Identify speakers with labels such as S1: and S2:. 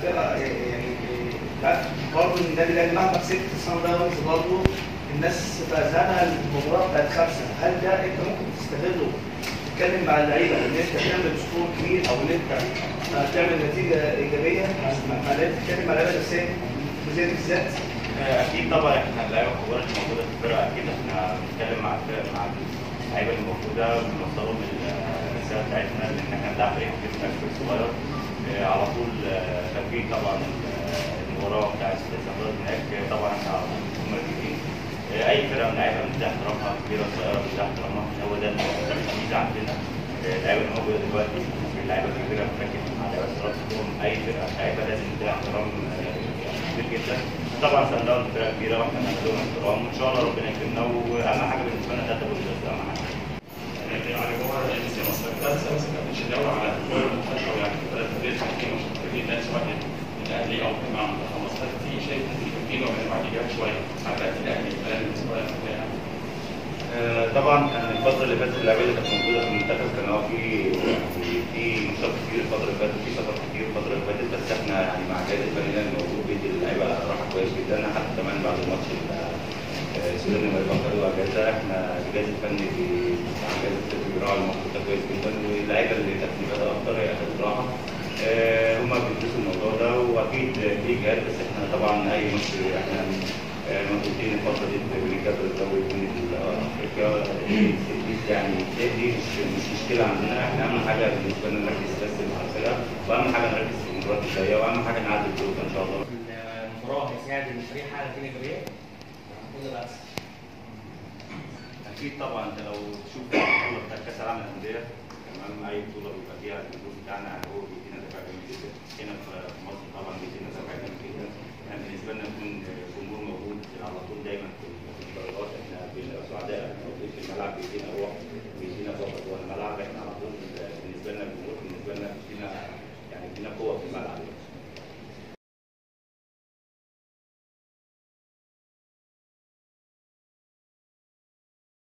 S1: فرقه يعني لا برضه النادي الاهلي مهما كسبت الصن داونز برضه الناس في اذهانها المباراه بتاعت خمسه هل ده انت ممكن تستغله تتكلم مع اللعيبه ان انت تعمل سكور كبير او ان انت تعمل نتيجه ايجابيه مع مع اللعيبه تتكلم مع اللعيبه نفسيا زي بالذات
S2: اكيد طبعا احنا اللعيبه الكبار اللي موجوده في الفرقه اكيد احنا بنتكلم مع الفرق مع اللعيبه اللي موجوده بنوصلهم الرساله بتاعتنا ان احنا هنلعب فريق كبير فريق صغير آه، على طول آه، تنفيذ طبعا ال- المباراه بتاعت الاستقرار هناك آه، طبعا احنا على طول مركزين آه، اي فرقه من اللعيبه بندي احترامها كبيره صغيره بندي احترامها هو ده التركيز عندنا آه، اللعيبه اللي موجوده دلوقتي اللعيبه الكبيره بنركز مع اللعيبه الصغيره كلهم اي فرقه لعيبه لازم ندي احترام آه، كبير جدا طبعا سان داونز فرقه كبيره واحنا بنديهم احترام وان شاء الله ربنا يكرمنا واهم حاجه بالنسبه لنا ده تبقى اهم حاجه
S3: يعني على جوهر الام سي مصر بس بس كابتن شناوي على كل المنتشر يعني ثلاث فريق شايفين مشاركين الناس سواء من الاهلي او مع منتخب مصر في شايف ان في تفكير ومن بعديها شويه على الاهلي الكلام بالنسبه لنا
S2: آه، طبعا كان الفترة اللي فاتت اللعيبة اللي كانت موجودة في المنتخب كان اه في في- في ماتشات كتير الفترة اللي فاتت في سفر كتير الفترة اللي فاتت بس احنا يعني مع جهاز الفني اللي موجود بيدي اللعيبة راحة كويس جدا حتى كمان بعد الماتش ال- آه، السودان لما يبقى خدوا اجازة احنا الجهاز الفني بي- مع جهاز الفني بيراعي الموضوع ده كويس جدا واللعيبة اللي كانت مجهدة أكتر هي أخدت راحة آه، هما بيدرسوا الموضوع ده واكيد في جهاز بس احنا طبعا اي ماتش احنا آه، مضغوطين الفتره دي بنكبر الدوري من افريقيا دي يعني دي مش مش مشكله عندنا احنا اهم حاجه بالنسبه لنا نركز بس مع الفرقه واهم حاجه نركز في المباريات الجايه واهم حاجه نعدي البطوله ان شاء الله
S4: المباراه هيساعد ان الفريق يحقق نتيجه ايجابيه ولا لا؟
S2: اكيد طبعا انت لو تشوف البطوله بتاعت كاس العالم للانديه تمام اي بطوله بيبقى فيها الجمهور بتاعنا يعني هو بيدينا دفع جامد جدا هنا في في مصر طبعا بيدينا دفع جامد جدا احنا بالنسبه لنا يكون الجمهور موجود على طول دايما في في الدرجات احنا بنبقى سعداء موجود في الملعب بيدينا روح